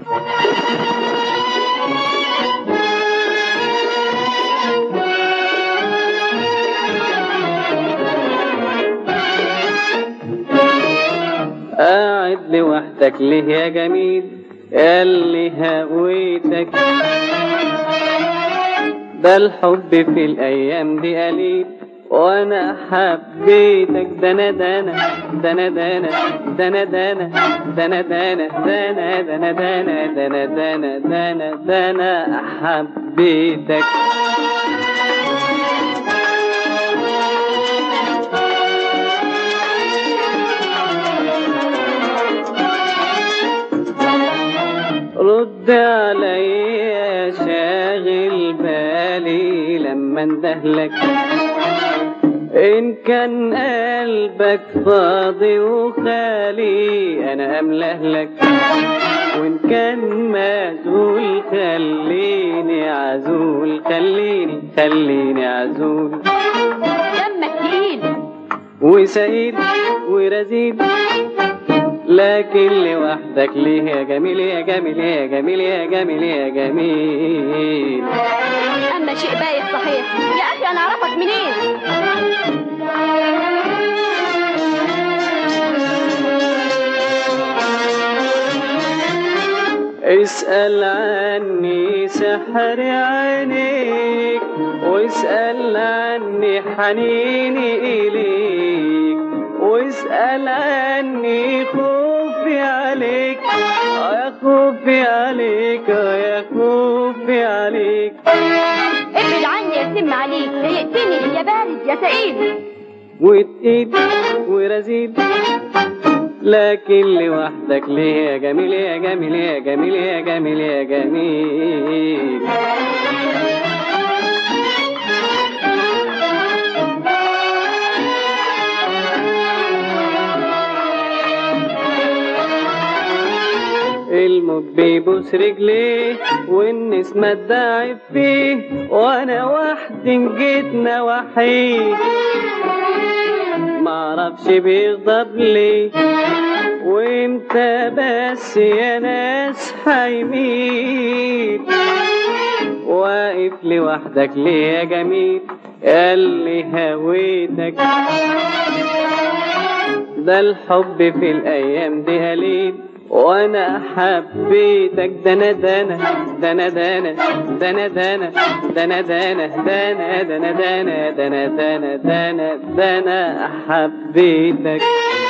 قاعد لوحدك ليه يا جميل اللي هويتك ده الحب في الايام دي قليل وانا حبيتك دنا دنا دنا دنا دنا دنا دنا دنا دنا دنا دنا دنا دنا دنا دنا حبيتك رد عليا شاغل بالي لما اندهلك ان كان قلبك فاضي وخالي انا املهلك وان كان مشغول خليني عزول خليني خليني عزول دمك تقيل وسعيد ورزيد لكن لوحدك ليه يا جميل يا جميل يا جميل يا جميل يا جميل اما شيء بايت صحيح يا اخي انا اعرفك منين اسأل عني سحر عينيك واسأل عني حنيني إليك واسأل عني خوفي عليك آه يا خوفي عليك آه يا خوفي عليك ابعد عني يا سم عليك ضايقتني يا بارد يا سعيد وتقيد ورزيد لكن لوحدك ليه يا جميل يا جميل يا جميل يا جميل يا جميل الموت بيبوس رجليه والنسمة تداعب فيه وانا وحدي جيتنا وحيد معرفش بيغضب ليه وامتى بس يا ناس هيميت واقف لوحدك ليه يا جميل اللي هويتك ده الحب في الايام دي قليل وانا حبيتك دنا دنا دنا دنا دنا دنا دنا دنا دنا دنا دنا دنا دنا دنا دنا حبيتك